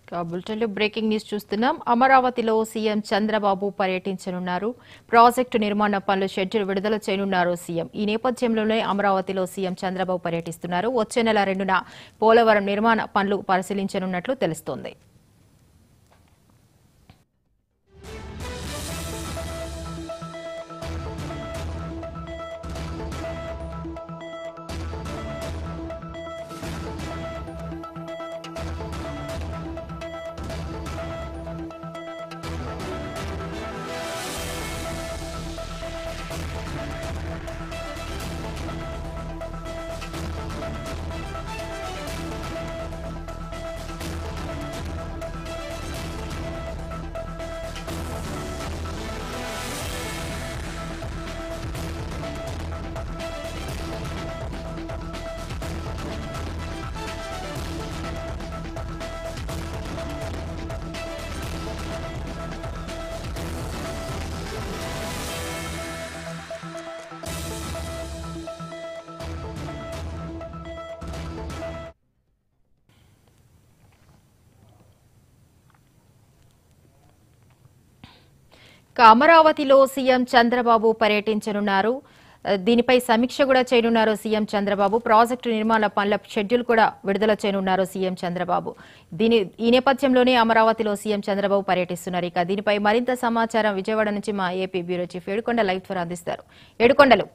ఇక బులెటిన్లో breaking news చూస్తున్నాం అమరావతిలో సీఎం చంద్రబాబు పర్యటించనున్నారు ప్రాజెక్టు నిర్మాణ పనులు షెడ్యూల్ విడుదల చేయనున్నారు సీఎం ఈ నేపథ్యంలోనే అమరావతిలో సీఎం చంద్రబాబు పర్యటిస్తున్నారు వచ్చే నెల రెండున పోలవరం నిర్మాణ పనులు పరిశీలించనున్నట్లు తెలుస్తోంది ఇక అమరావతిలో సీఎం చంద్రబాబు పర్యటించనున్నారు ఆ, దీనిపై సమీక్ష కూడా చేయనున్నారు సీఎం చంద్రబాబు ప్రాజెక్టు నిర్మాణ పనుల షెడ్యూల్ కూడా విడుదల చేయనున్నారు సీఎం చంద్రబాబు దీని ఈ నేపథ్యంలోనే అమరావతిలో సీఎం చంద్రబాబు పర్యటిస్తున్నారు ఇక దీనిపై మరింత సమాచారం విజయవాడ నుంచి మా AP bureau chief Edukonda live ద్వారా అందిస్తారు ఏడుకొండలు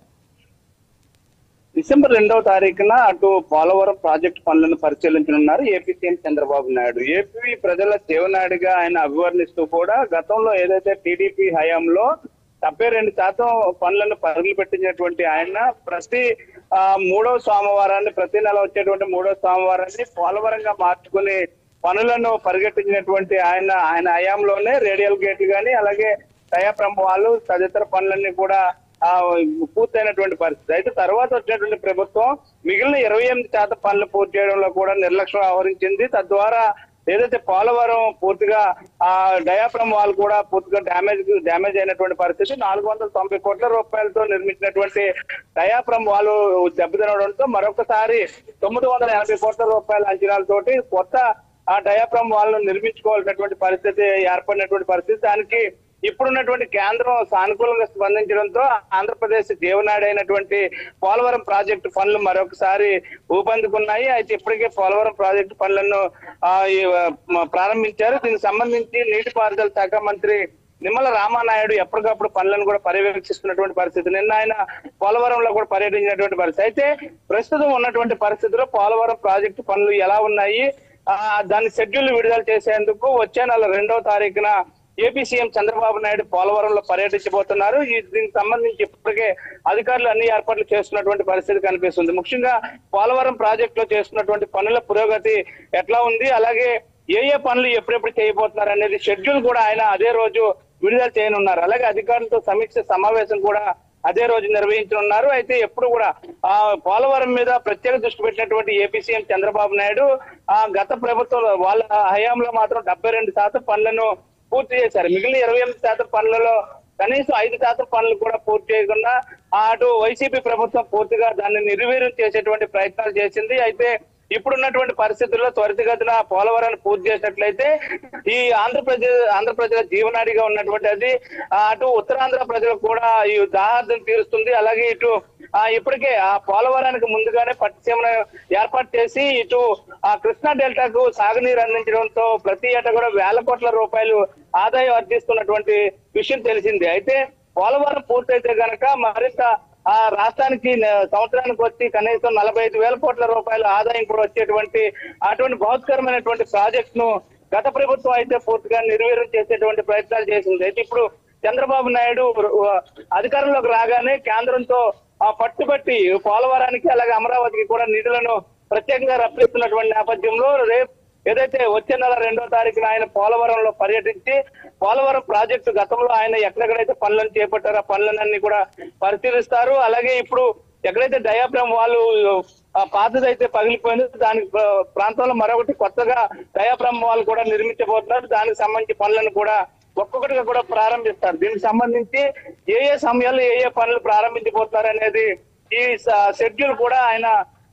డిసెంబర్ రెండవ తారీఖున అటు పోలవరం ప్రాజెక్టు పనులను పరిశీలించనున్నారు AP CM Chandrababu Naidu AP ప్రజల జీవనాడిగా ఆయన అభివర్ణిస్తూ కూడా గతంలో ఏదైతే టీడీపీ హయాంలో డెబ్బై రెండు శాతం పనులను పరుగులు పెట్టించినటువంటి ఆయన ప్రతి ఆ, మూడవ సోమవారాన్ని ప్రతి నెల వచ్చేటువంటి మూడవ సోమవారాన్ని పోలవరంగా మార్చుకుని పనులను పరిగెట్టించినటువంటి ఆయన ఆయన హయాంలోనే రేడియల్ గేట్లు కానీ అలాగే దయాప్రమాలు తదితర పనులన్నీ కూడా ఆ పూర్తయినటువంటి పరిస్థితి అయితే తర్వాత వచ్చినటువంటి ప్రభుత్వం మిగిలిన ఇరవై ఎనిమిది శాతం పనులు పూర్తి చేయడంలో కూడా నిర్లక్ష్యం వ్యవహరించింది తద్వారా ఏదైతే పోలవరం పూర్తిగా ఆ డయాఫ్రమ్ వాల్ కూడా పూర్తిగా డ్యామేజ్ డ్యామేజ్ అయినటువంటి పరిస్థితి నాలుగు వందల తొంభై కోట్ల రూపాయలతో నిర్మించినటువంటి డయాఫ్రమ్ వాల్ దెబ్బతినడంతో మరొకసారి తొమ్మిది వందల ఎనభై కోట్ల రూపాయల అంచనాలతోటి కొత్త ఆ డయాఫ్రమ్ వాల్ ను నిర్మించుకోవాల్సినటువంటి పరిస్థితి ఏర్పడినటువంటి పరిస్థితి దానికి ఇప్పుడున్నటువంటి కేంద్రం సానుకూలంగా స్పందించడంతో ఆంధ్రప్రదేశ్ జీవనాడి అయినటువంటి పోలవరం ప్రాజెక్టు పనులు మరొకసారి ఊపందుకున్నాయి అయితే ఇప్పటికే పోలవరం ప్రాజెక్టు పనులను ఆ, ఈ, ఆ, ప్రారంభించారు దీనికి సంబంధించి నీటిపారుదల శాఖ మంత్రి నిమ్మల రామానాయుడు ఎప్పటికప్పుడు పనులను కూడా పర్యవేక్షిస్తున్నటువంటి పరిస్థితి నిన్న ఆయన పోలవరంలో కూడా పర్యటించినటువంటి పరిస్థితి అయితే ప్రస్తుతం ఉన్నటువంటి పరిస్థితిలో పోలవరం ప్రాజెక్టు పనులు ఎలా ఉన్నాయి ఆ, దాని షెడ్యూల్ విడుదల చేసేందుకు వచ్చే నెల రెండవ తారీఖున ఏపీ సీఎం చంద్రబాబు నాయుడు పోలవరంలో పర్యటించబోతున్నారు ఈ దీనికి సంబంధించి ఇప్పటికే అధికారులు అన్ని ఏర్పాట్లు చేస్తున్నటువంటి పరిస్థితి కనిపిస్తుంది ముఖ్యంగా పోలవరం ప్రాజెక్ట్ లో చేస్తున్నటువంటి పనుల పురోగతి ఎట్లా ఉంది అలాగే ఏ ఏ పనులు ఎప్పుడెప్పుడు చేయబోతున్నారు అనేది షెడ్యూల్ కూడా ఆయన అదే రోజు విడుదల చేయనున్నారు అలాగే అధికారులతో సమీక్ష సమావేశం కూడా అదే రోజు నిర్వహించనున్నారు అయితే ఎప్పుడు కూడా ఆ పోలవరం మీద ప్రత్యేక దృష్టి పెట్టినటువంటి ఏపీ సీఎం చంద్రబాబు నాయుడు ఆ గత ప్రభుత్వం వాళ్ళ హయాంలో మాత్రం డెబ్బై రెండు శాతం పనులను పూర్తి చేశారు మిగిలిన ఇరవై ఎనిమిది శాతం పనులలో కనీసం ఐదు శాతం పనులు కూడా పూర్తి చేయకుండా ఆ అటు వైసీపీ ప్రభుత్వం పూర్తిగా దాన్ని నిర్వీర్యం చేసేటువంటి ప్రయత్నాలు చేసింది అయితే ఇప్పుడున్నటువంటి పరిస్థితుల్లో త్వరితగతిన పోలవరాన్ని పూర్తి చేసినట్లయితే ఈ ఆంధ్రప్రదేశ్ ఆంధ్రప్రదేశ్ జీవనాడిగా ఉన్నటువంటి అది ఆ, అటు ఉత్తరాంధ్ర ప్రజలకు కూడా ఈ దాహార్థం తీరుస్తుంది అలాగే ఇటు ఆ ఇప్పటికే ఆ పోలవరానికి ముందుగానే పట్టిసీమను ఏర్పాటు చేసి ఇటు ఆ కృష్ణా డెల్టాకు సాగునీరు అందించడంతో ప్రతి ఏటా కూడా వేల కోట్ల రూపాయలు ఆదాయం ఆర్జిస్తున్నటువంటి విషయం తెలిసింది అయితే పోలవరం పూర్తయితే గనక మరింత ఆ రాష్ట్రానికి న- సంవత్సరానికి వచ్చి కనీసం నలభై ఐదు వేల కోట్ల రూపాయల ఆదాయం కూడా వచ్చేటువంటి అటువంటి బహుత్కరమైనటువంటి ప్రాజెక్ట్ ను గత ప్రభుత్వం అయితే పూర్తిగా నిర్వీర్యం చేసేటువంటి ప్రయత్నాలు చేసింది అయితే ఇప్పుడు చంద్రబాబు నాయుడు ఆ, అధికారంలోకి రాగానే కేంద్రంతో ఆ పట్టుబట్టి పోలవరానికి అలాగే అమరావతికి కూడా నిధులను ప్రత్యేకంగా రప్పిస్తున్నటువంటి నేపథ్యంలో రేపు ఏదైతే వచ్చే నెల రెండో తారీఖున ఆయన పోలవరంలో పర్యటించి పోలవరం ప్రాజెక్టు గతంలో ఆయన ఎక్కడెక్కడైతే పనులను చేపట్టారో ఆ పనులన్నీ కూడా పరిశీలిస్తారు అలాగే ఇప్పుడు ఎక్కడైతే డయాఫ్రామ్ వాళ్ళు ఆ పాతదైతే పగిలిపోయిందో దాని ప్ర- ప్రాంతంలో మరొకటి కొత్తగా డయాఫ్రామ్ వాళ్ళు కూడా నిర్మించబోతున్నారు దానికి సంబంధించి పనులను కూడా ఒక్కొక్కటిగా కూడా ప్రారంభిస్తారు దీనికి సంబంధించి ఏ ఏ సమయాల్లో ఏ ఏ పనులు ప్రారంభించబోతున్నారు అనేది ఈ షెడ్యూల్ కూడా ఆయన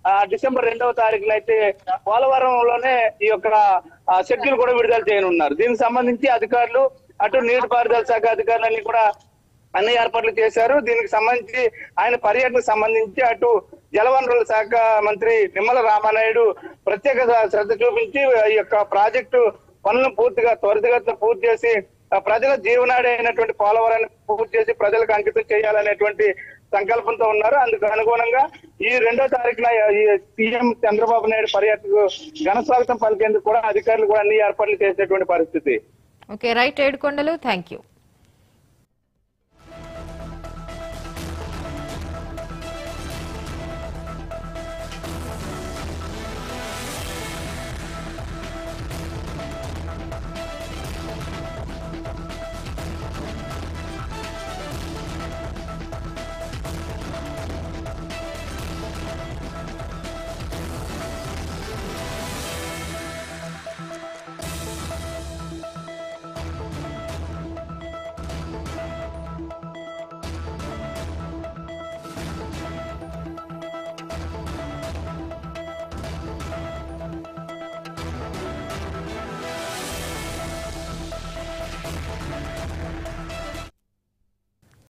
ఆ, డిసెంబర్ రెండవ తారీఖున అయితే పోలవరంలోనే ఈ యొక్క షెడ్యూల్ కూడా విడుదల చేయనున్నారు దీనికి సంబంధించి అధికారులు అటు నీటిపారుదల శాఖ అధికారులన్నీ కూడా అన్ని ఏర్పాట్లు చేశారు దీనికి సంబంధించి ఆయన పర్యటనకు సంబంధించి అటు జలవనరుల శాఖ మంత్రి నిమ్మల రామానాయుడు ప్రత్యేక శ్రద్ధ చూపించి ఈ యొక్క ప్రాజెక్టు పనులను పూర్తిగా త్వరితగతిన పూర్తి చేసి ఆ ప్రజల జీవనాడి అయినటువంటి పోలవరాన్ని పూర్తి చేసి ప్రజలకు అంకితం చేయాలనేటువంటి సంకల్పంతో ఉన్నారు అందుకు అనుగుణంగా ఈ రెండో తారీఖున ఈ సీఎం చంద్రబాబు నాయుడు పర్యటనకు ఘన స్వాగతం పలికేందుకు కూడా అధికారులు కూడా అన్ని ఏర్పాట్లు చేసేటువంటి పరిస్థితి okay right Edukondalu thank you